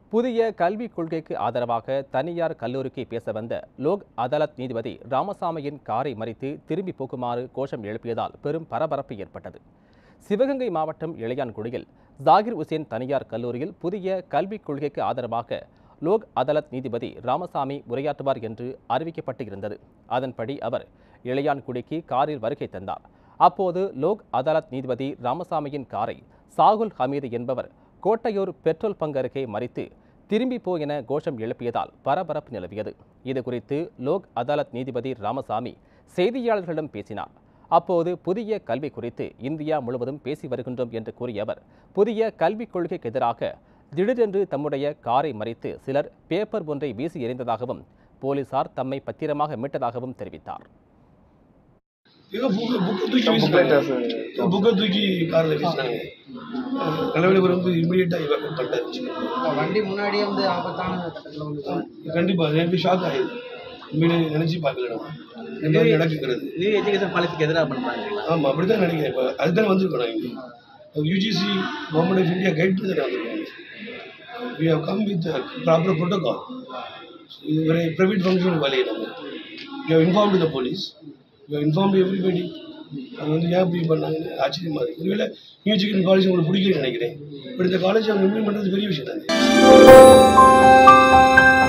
புதிய கல்விக் கொள்கைக்கு ஆதரவாக தனியார் கல்லூரிக்கு பேச வந்த லோக் அதாலத் நீதிபதி ராமசாமியின் காரை மறித்து திரும்பி போக்குமாறு கோஷம் எழுப்பியதால் பெரும் பரபரப்பு ஏற்பட்டது சிவகங்கை மாவட்டம் இளையான்குடியில் ஜாகிர் உசேன் தனியார் கல்லூரியில் புதிய கல்விக் கொள்கைக்கு ஆதரவாக லோக் அதாலத் நீதிபதி ராமசாமி உரையாற்றுவார் என்று அறிவிக்கப்பட்டு இருந்தது அதன்படி அவர் இளையான்குடிக்கு காரில் வருகை தந்தார் அப்போது லோக் அதாலத் நீதிபதி ராமசாமியின் காரை சாகுல் ஹமீது என்பவர் கோட்டையூர் பெட்ரோல் பங்க் அருகே மறித்து திரும்பி போ என கோஷம் எழுப்பியதால் பரபரப்பு நிலவியது இது குறித்து லோக் அதாலத் நீதிபதி ராமசாமி செய்தியாளர்களிடம் பேசினார் அப்போது புதிய கல்வி குறித்து இந்தியா முழுவதும் பேசி வருகின்றோம் என்று கூறிய அவர் புதிய கல்விக் கொள்கைக்கு எதிராக திடீரென்று தம்முடைய காரை மறித்து சிலர் பேப்பர் ஒன்றை வீசி எறிந்ததாகவும் போலீசார் தம்மை பத்திரமாக மீட்டதாகவும் தெரிவித்தார் ஏதோ புக்கு புக்கை தூக்கி வீசினாங்க புக்கை தூக்கி காரில் வீசினாங்க தலைவலி வந்து இமீடியட்டாக இவாக்குவேட் பண்ணிட்டாரு வண்டி முன்னாடியே வந்து ஆபத்தான கட்டத்தில் வந்து கண்டிப்பாக எனக்கு ஷாக் ஆகிடுது உண்மையிலே நினச்சி பார்க்கல நம்ம இந்த மாதிரி நடக்குங்கிறது நியூ எஜுகேஷன் பாலிசிக்கு எதிராக பண்ணுறாங்களா ஆமாம் அப்படி தான் நினைக்கிறேன் இப்போ அதுதான் வந்திருக்கோம் நான் இங்கே UGC government of India guide பண்ணி தான் வந்திருக்கோம் we have come with proper protocol இது ஒரு ப்ரைவேட் ஃபங்க்ஷன் வேலையை நம்ம you have inform the police you have inform everybody அது வந்து ஏன் இப்படி பண்ணாங்கன்னு ஆச்சரியமாக இருக்குது ஒருவேளை நியூ எஜுகேஷன் காலேஜ் உங்களுக்கு பிடிக்குன்னு நினைக்கிறேன் பட் இந்த காலேஜ் அவங்க இம்ப்ளிமெண்ட் பண்ணுறது பெரிய விஷயம் தானே